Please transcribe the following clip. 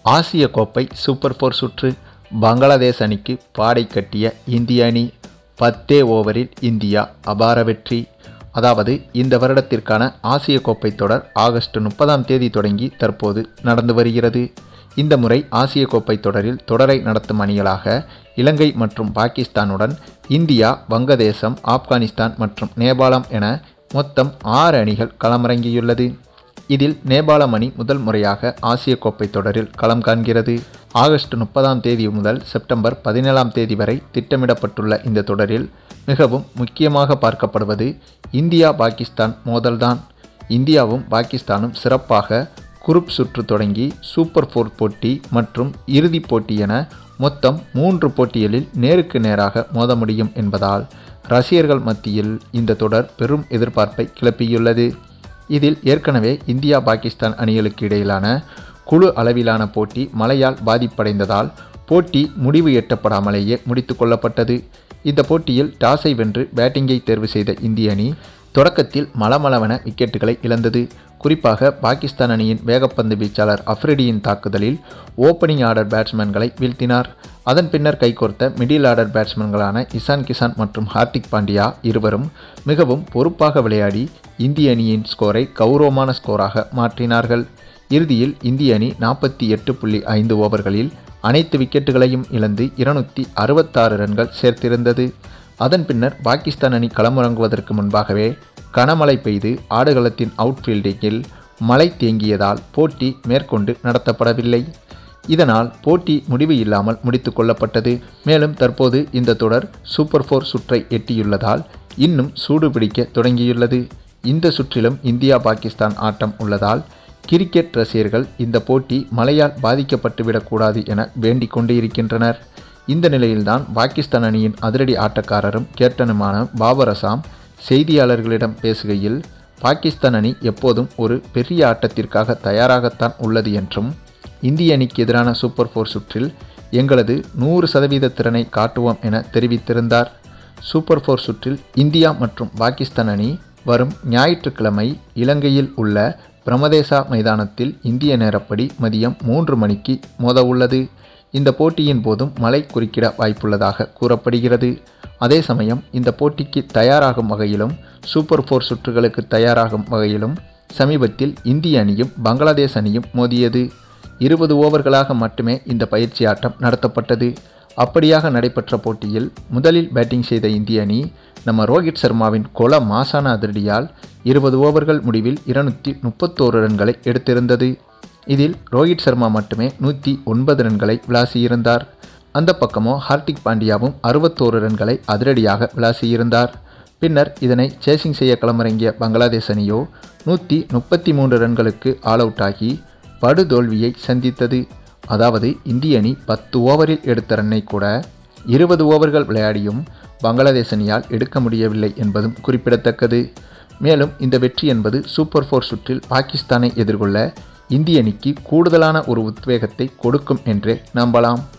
ஆசிய கோப்பை super four சுற்று பங்களாதேஷ் அணிக்கு பாடை கட்டிய இந்திய அணி பத்தே ஓவரில் இந்தியா அபார வெற்றி அதாவது இந்த வருடத்திற்கான ஆசிய கோப்பை தொடர் ஆகஸ்ட் முப்பதாம் தேதி தொடங்கி தற்போது நடந்து வருகிறது இந்த முறை ஆசிய கோப்பை தொடரில் தொடரை நடத்தும் அணிகளாக இலங்கை மற்றும் பாகிஸ்தானுடன் இந்தியா வங்கதேசம் ஆப்கானிஸ்தான் மற்றும் நேபாளம் என மொத்தம் ஆறு அணிகள் களமிறங்கியுள்ளது இதில் நேபாளம் அணி முதல் முறையாக ஆசிய கோப்பை தொடரில் களம் காண்கிறது ஆகஸ்ட் முப்பதாம் தேதி முதல் செப்டம்பர் பதினேழாம் தேதி வரை திட்டமிடப்பட்டுள்ள இந்த தொடரில் மிகவும் முக்கியமாக பார்க்கப்படுவது இந்தியா பாகிஸ்தான் மோதல்தான் இந்தியாவும் பாகிஸ்தானும் சிறப்பாக குரூப் சுற்று தொடங்கி சூப்பர் ஃபோர் போட்டி மற்றும் இறுதிப் போட்டி என மொத்தம் மூன்று போட்டிகளில் நேருக்கு நேராக மோத முடியும் என்பதால் ரசிகர்கள் மத்தியில் இந்த தொடர் பெரும் எதிர்பார்ப்பை கிளப்பியுள்ளது இதில் ஏற்கனவே இந்தியா பாகிஸ்தான் அணிகளுக்கு இடையிலான குழு அளவிலான போட்டி மழையால் பாதிப்படைந்ததால் போட்டி முடிவு எட்டப்படாமலேயே முடித்து கொள்ளப்பட்டது இந்த போட்டியில் டாஸை வென்று பேட்டிங்கை தேர்வு செய்த இந்திய அணி தொடக்கத்தில் மளமளவென விக்கெட்டுகளை இழந்தது குறிப்பாக பாகிஸ்தான் அணியின் வேகப்பந்து வீச்சாளர் அஃப்ரிடியின் தாக்குதலில் ஓப்பனிங் ஆர்டர் பேட்ஸ்மேன்களை வீழ்த்தினார் அதன் பின்னர் கைகோர்த்த மிடில் ஆர்டர் பேட்ஸ்மேன்களான இசான் கிசான் மற்றும் ஹார்திக் பாண்டியா இருவரும் மிகவும் பொறுப்பாக விளையாடி இந்திய அணியின் ஸ்கோரை கௌரவமான ஸ்கோராக மாற்றினார்கள் இறுதியில் இந்திய அணி நாற்பத்தி எட்டு புள்ளி ஐந்து ஓவர்களில் அனைத்து விக்கெட்டுகளையும் இழந்து இருநூற்றி அறுபத்தாறு ரன்கள் சேர்த்திருந்தது அதன் பின்னர் பாகிஸ்தான் அணி களமிறங்குவதற்கு முன்பாகவே கனமழை பெய்து ஆடுகளத்தின் அவுட்ஃபீல்டிங்கில் மழை தேங்கியதால் போட்டி மேற்கொண்டு நடத்தப்படவில்லை இதனால் போட்டி முடிவு இல்லாமல் முடித்து கொள்ளப்பட்டது மேலும் தற்போது இந்த தொடர் சூப்பர் ஃபோர் சுற்றை எட்டியுள்ளதால் இன்னும் சூடு பிடிக்க தொடங்கியுள்ளது இந்த சுற்றிலும் இந்தியா பாகிஸ்தான் ஆட்டம் உள்ளதால் கிரிக்கெட் ரசிகர்கள் இந்த போட்டி மழையால் பாதிக்கப்பட்டுவிடக்கூடாது என வேண்டிக் கொண்டு இருக்கின்றனர் இந்த நிலையில்தான் பாகிஸ்தான் அணியின் அதிரடி ஆட்டக்காரரும் கேப்டனுமான பாபர் அசாம் செய்தியாளர்களிடம் பேசுகையில் பாகிஸ்தான் அணி எப்போதும் ஒரு பெரிய ஆட்டத்திற்காக தயாராகத்தான் உள்ளது என்றும் இந்திய அணிக்கு எதிரான சூப்பர் ஃபோர் சுற்றில் எங்களது நூறு சதவீத திறனை காட்டுவோம் என தெரிவித்திருந்தார் சூப்பர் ஃபோர் சுற்றில் இந்தியா மற்றும் பாகிஸ்தான் அணி வரும் ஞாயிற்றுக்கிழமை இலங்கையில் உள்ள பிரமதேசா மைதானத்தில் இந்திய நேரப்படி மதியம் மூன்று மணிக்கு மோத உள்ளது இந்த போட்டியின் போதும் மழை குறுக்கிட வாய்ப்புள்ளதாக கூறப்படுகிறது அதே சமயம் இந்த போட்டிக்கு தயாராகும் வகையிலும் சூப்பர் ஃபோர் சுற்றுகளுக்கு தயாராகும் வகையிலும் சமீபத்தில் இந்திய அணியும் பங்களாதேஷ் அணியும் மோதியது இருபது ஓவர்களாக மட்டுமே இந்த பயிற்சி ஆட்டம் நடத்தப்பட்டது அப்படியாக நடைபெற்ற போட்டியில் முதலில் பேட்டிங் செய்த இந்திய அணி நம்ம ரோஹித் சர்மாவின் கொல மாசான அதிரடியால் இருபது ஓவர்கள் முடிவில் இருநூற்றி முப்பத்தோரு ரன்களை எடுத்திருந்தது இதில் ரோஹித் சர்மா மட்டுமே நூற்றி ஒன்பது ரன்களை விளாசியிருந்தார் அந்த பக்கமோ ஹார்திக் பாண்டியாவும் அறுபத்தோரு ரன்களை அதிரடியாக விளாசியிருந்தார் பின்னர் இதனை சேசிங் செய்ய களமிறங்கிய பங்களாதேஷ் அணியோ நூற்றி முப்பத்தி மூன்று ரன்களுக்கு ஆல் அவுட் ஆகி படுதோல்வியை சந்தித்தது அதாவது இந்திய அணி பத்து ஓவரில் எடுத்த ரன்னை கூட இருபது ஓவர்கள் விளையாடியும் பங்களாதேஷ் அணியால் எடுக்க முடியவில்லை என்பதும் குறிப்பிடத்தக்கது மேலும் இந்த வெற்றி என்பது சூப்பர் ஃபோர் சுற்றில் பாகிஸ்தானை எதிர்கொள்ள இந்திய அணிக்கு கூடுதலான ஒரு உத்வேகத்தை கொடுக்கும் என்றே நம்பலாம்